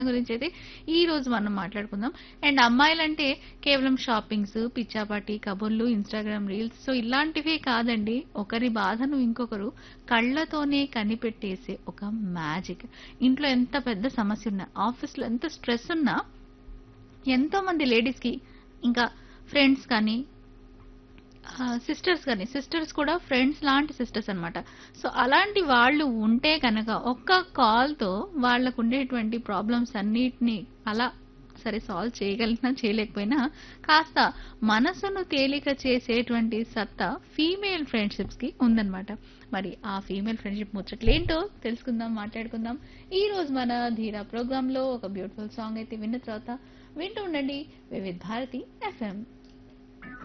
గురించి అయితే ఈ రోజు మనం మాట్లాడుకుందాం అండ్ అమ్మాయిలంటే కేవలం షాపింగ్స్ పిచ్చాపాటి కబుర్లు ఇన్స్టాగ్రామ్ రీల్స్ సో ఇలాంటివే కాదండి ఒకరి బాధను ఇంకొకరు కళ్ళతోనే కనిపెట్టేసే ఒక మ్యాజిక్ ఇంట్లో ఎంత పెద్ద సమస్య ఉన్నా ఆఫీస్లో ఎంత స్ట్రెస్ ఉన్నా ఎంతో మంది లేడీస్ కి ఇంకా ఫ్రెండ్స్ కానీ సిస్టర్స్ కానీ సిస్టర్స్ కూడా ఫ్రెండ్స్ లాంటి సిస్టర్స్ అన్నమాట సో అలాంటి వాళ్ళు ఉంటే కనుక ఒక్క కాల్తో వాళ్ళకు ఉండేటువంటి ప్రాబ్లమ్స్ అన్నిటినీ అలా సరే సాల్వ్ చేయగలిగినా చేయలేకపోయినా కాస్త మనసును తేలిక చేసేటువంటి సత్తా ఫీమేల్ ఫ్రెండ్షిప్స్ కి ఉందన్నమాట మరి ఆ ఫీమేల్ ఫ్రెండ్షిప్ ముచ్చట్లు ఏంటో తెలుసుకుందాం మాట్లాడుకుందాం ఈ రోజు మన ధీరా ప్రోగ్రామ్ లో ఒక బ్యూటిఫుల్ సాంగ్ అయితే విన్న తర్వాత వింటూ ఉండండి వివిధ్ భారతి ఎఫ్ఎం